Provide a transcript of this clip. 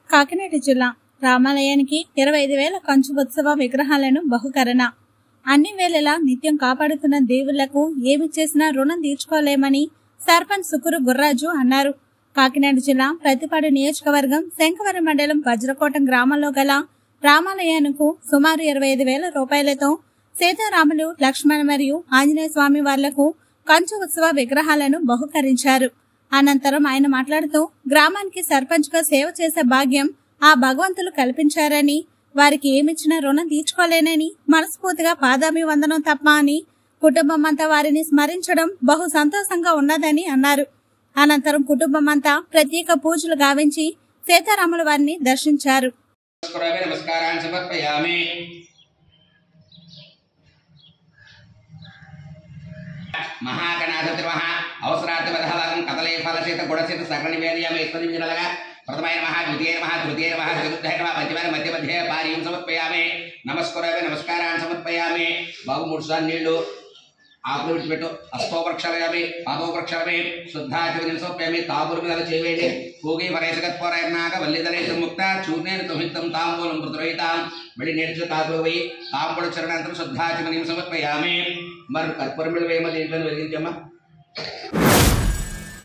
కాకినాడ జిల్లా రామాలయానికి ఇరవై ఐదు వేల కంచు ఉత్సవ విగ్రహాలను బహుకరణ అన్ని వేళలా నిత్యం కాపాడుతున్న దేవుళ్లకు ఏమి చేసినా రుణం తీర్చుకోలేమని సర్పంచ్ సుకురు గుర్రాజు అన్నారు కాకినాడ జిల్లా ప్రతిపాడు నియోజకవర్గం శంఖవరం మండలం వజ్రకోటం గ్రామంలో గల రామాలయానికి సుమారు ఇరవై ఐదు వేల రూపాయలతో సీతారాములు లక్ష్మణ మరియు ఆంజనేయ స్వామి వార్లకు కంచు ఉత్సవ విగ్రహాలను బహుకరించారు అనంతరం ఆయన మాట్లాడుతూ గ్రామానికి సర్పంచ్ గా సేవ చేసే భాగ్యం ఆ భగవంతులు కల్పించారని వారికి ఏమిచ్చినా రుణం తీర్చుకోలేనని మనస్ఫూర్తిగా పాదామి వందనం తప్ప అని కుటుంబం అంతా వారిని స్మరించడం బహు సంతోషంగా ఉన్నదని అన్నారు అనంతరం కుటుంబం అంతా ప్రత్యేక పూజలు గావించి సీతారాముల వారిని దర్శించారు నమస్కారామి నమస్కారాన్ని సమర్పయామి మహాగణాధిపతి మహా అవసరార్థ విధానం కదలే ఫలసేత గుణసేత సకల నివేదయామి ఈశ్వరించినలగా ప్రథమైన మహా ద్వితీయ మహా తృతీయ మహా చతుర్థ మహా మధ్యమైన మధ్య మధ్య పారీం సమర్పయామి నమస్కారామి నమస్కారాన్ని సమర్పయామి బాబు మూడు సార్లు నీళ్లు ఆకులు విడిచిపెట్టు అస్తోపక్షరయామి పాదోపక్షరమే శుద్ధాచరణ సమర్పయామి తాపురు మీద చేవేయండి భోగి పరేశగత్వరనాక వల్లిదలేశ ముక్త చూర్ణేన తుహితం తాంబూలం మృతురహితాం వెళ్ళి నేర్చు తాకులు పోయి తాంబూల చరణాంతరం శుద్ధాచమనం సమర్పయామి మరి కర్పూరం వేయమ దీంట్లో వెలిగించమ్మా